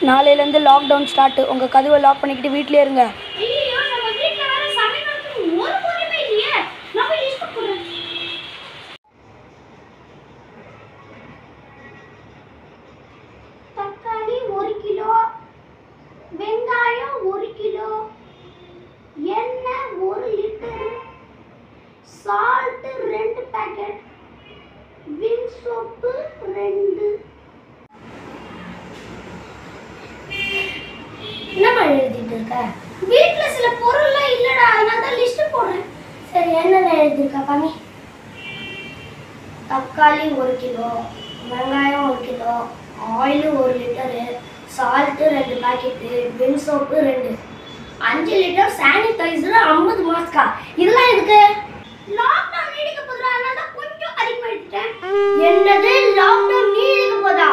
நாளையிலேருந்து lockdown start உங்கள் கதவை லாக் பண்ணிக்கிட்டு வீட்டிலே இருங்க ஐயோ நம்ம வீட்ல வேற சமைக்கிறதுக்கு ஒரு பொருளுமே இல்லையே நம்ம லிஸ்ட் போடுறோம் தக்காளி ஒரு கிலோ வெங்காயம் ஒரு கிலோ எண்ணெய் ஒரு லிட்டர் சால்ட் ரெண்டு பேக்கெட் விம் சோப்பு ரெண்டு என்னம்மா எழுதிட்டு இருக்க வீட்ல சில பொருள்லாம் இல்லடா அதனால தான் லிஸ்ட் போடுறேன் சரி என்னென்ன எழுதிருக்க காமி தக்காளி ஒரு கிலோ வெங்காயம் ஒரு கிலோ ஆயில் ஒரு லிட்டரு சால்ட்டு ரெண்டு பாக்கெட்டு விம் சோப்பு ரெண்டு அஞ்சு லிட்டர் சானிடைசர் ஐம்பது மாஸ்கா இதெல்லாம் எதுக்கு லாக்டவுன் நீடிக்க போதுடா அதனால தான் கொஞ்சம் அதிகமாக எடுத்துட்டேன் என்னது லாக்டவுன் நீடிக்க போதா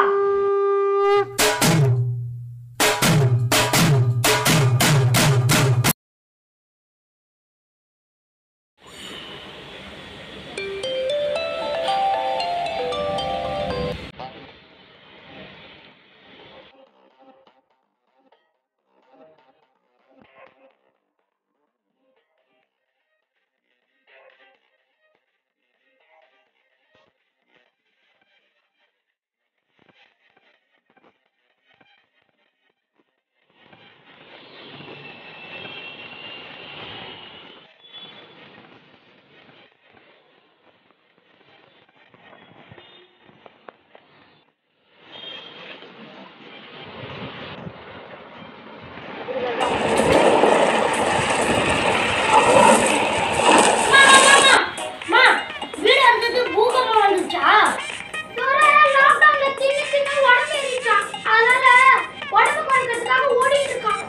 அம்மா, வீடு இருந்தது பூகம்பம் வந்துச்சா? இவரெல்லாம் lockdownல தின்னு தின்னு உடம்பு ஏறிடுச்சாம். அதனால உடம்பு குறைக்கிறதுக்காக ஓடிட்டு இருக்கான்.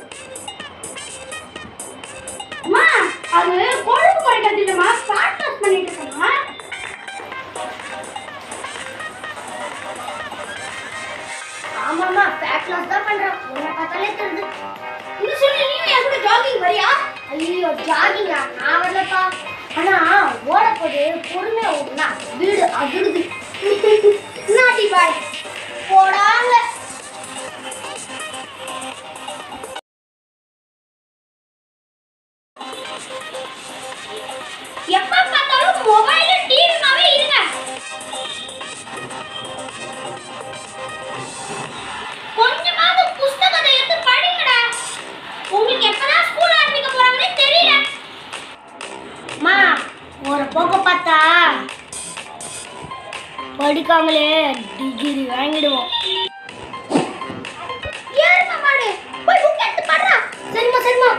அம்மா, அது கொழுப்பு குறைக்கிறது இல்லைம்மா, fat loss பண்ணிட்டு இருக்காம்மா. ஆமாம்மா, fat loss தான் பண்றான். உன்னை பார்த்தாலே தெரியுது. இது சொல்லி நீயும் என் கூட jogging வரியா? ஐயோ ஜாகிங்கா நான் வரலப்பா ஆனா ஓடப்போது பொறுமையா ஓடுனா வீடு அதிருது நாட்டி பாய் போடாங்க எப்ப பார்த்தாலும் மொபைல் டிவினாவே இருங்க கொஞ்சமாவது புஸ்தகத்தை எடுத்து படிங்கடா உங்களுக்கு எப்பதான் ஸ்கூல் ஆரம்பிக்க போறாங்கன்னே தெரியல அம்மா ஒரு போக்க பார்த்தா படிக்காமலே டிகிரி வாங்கிடுவோம் ஏறுமா மாடு போய் புக் எடுத்து படுறா சரிம்மா சரிம்மா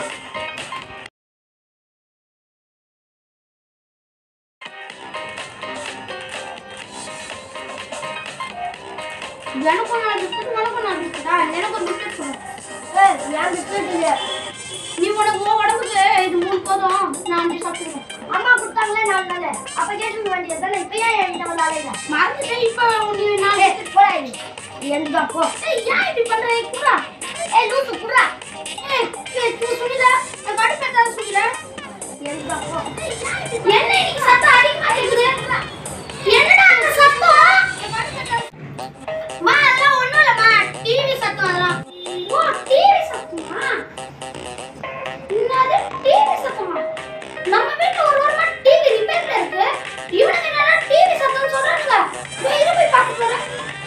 எனக்கும் நான் பிஸ்கட் உனக்கும் நான் பிஸ்கட்டா எனக்கு ஒரு பிஸ்கட் கொடு ஏய் ஏன் பிஸ்கட் இல்லை நீ உனக்கு உன் உடம்புக்கு இது மூணு போதும் நான் அஞ்சு சாப்பிடுவேன் அம்மா கொடுத்தாங்களே நாலு நாள் அப்ப கேட்டு வேண்டியது தானே இப்ப ஏன் என்கிட்ட வந்து அலையில மறந்துட்டேன் இப்ப நீ நாலு போடா நீ எந்த அப்போ ஏய் ஏன் இப்படி பண்ற குடுறா ஏய் லூசு குடுறா ஏய் ஏய் நீ சுனிதா நான் கடுப்பு ஏதாவது சுனிதா எந்த அப்போ என்ன இன்னைக்கு சத்தம் அதிகமா இருக்குது என்னடா அந்த சத்தம் மா அதெல்லாம் ஒண்ணும் இல்லம்மா டிவி சத்தம் அதெல்லாம் ஓ டிவி சத்தமா என்னது டிவி சத்தமா நம்ம வீட்ல ஒரு வாரமா டிவி ரிப்பேர்ல இருக்கு இவனுக்கு என்னடா டிவி சத்தம் சொல்றானுங்க போய் இரு போய் பார்த்து வரேன்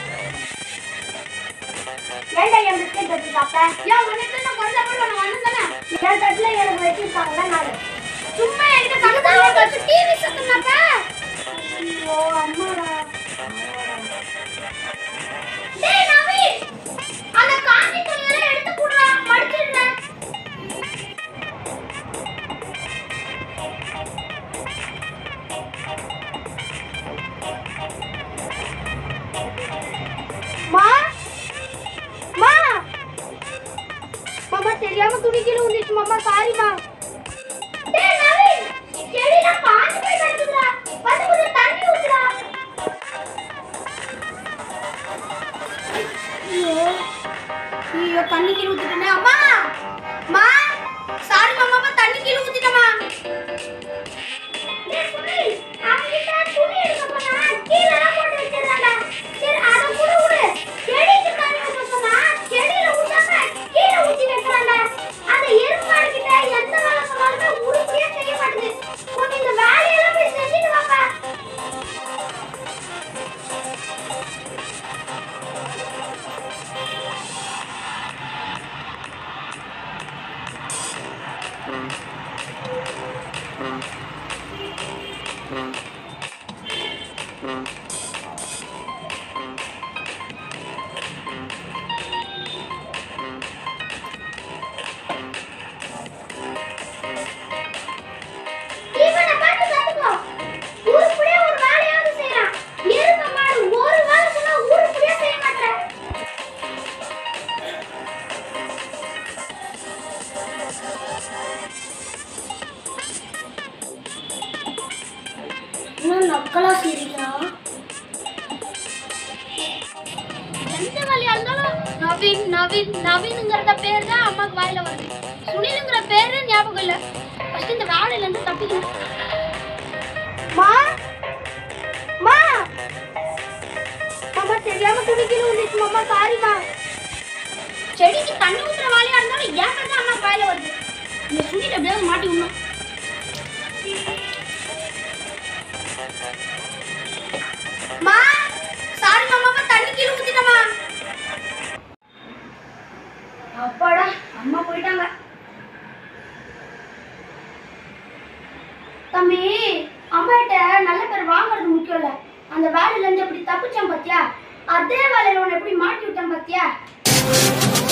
ஏன்டா என் பிஸ்கட் எடுத்து சாப்பிட்ட ஏன் உனக்கு நான் கொஞ்சம் கூட நான் வந்து தானே என் தட்டுல எனக்கு வச்சிருக்காங்கல்ல நானு சும்மா என்கிட்ட சத்தம் டிவி சத்தம்னாப்பா ஐயோ அம்மாடா டேய் நவீன் அந்த காந்தி துணியெல்லாம் எடுத்து குடுறா மடிச்சிடுறேன் மா மா மாமா தெரியாம துணி கீழே விழுந்துச்சு மாமா சாரிமா டேய் நவீன் செடியில பாஞ்சு போய் கிடக்குதுடா வந்து கொஞ்சம் தண்ணி ஊத்துடா ஐயோ ஐயோ தண்ணி கீழே ஊத்திட்டேனே அம்மா மா சாரி மாமா அம்மா தண்ணி கீழே ஊத்திட்டமா டேய் சுனில் அவங்கிட்ட துணி எடுக்க போனா கீழே போட்டு வச்சிருந்தாங்க சரி அத கூட விடு செடிக்கு தண்ணி ஊத்த சொன்னா செடியில எந்த வேலையா இருந்தாலும் நவீன் நவீன் நவீனுங்கிறத பேர் தான் அம்மாக்கு வாயில வருது சுனிலுங்கிற பேரு ஞாபகம் இல்ல ஃபர்ஸ்ட் இந்த வேலையில இருந்து தப்பிக்கணும் மா மா மாமா தெரியாம துணிக்கணும் வந்துச்சு மாமா சாரிமா செடிக்கு தண்ணி ஊத்துற வேலையா இருந்தாலும் ஏன் தான் அம்மா வாயில வருது இந்த சுனில எப்படியாவது மாட்டி விடணும் மா சாரி மாமா தண்ணி கீழே ஊத்திட்டமா அப்பாடா அம்மா போயிட்டாங்க தம்பி அம்மா கிட்ட நல்ல பேர் வாங்குறது முக்கியம் இல்ல அந்த வேலையில இருந்து எப்படி தப்பிச்சேன் பாத்தியா அதே வேலையில உன்னை எப்படி மாட்டி விட்டேன் பாத்தியா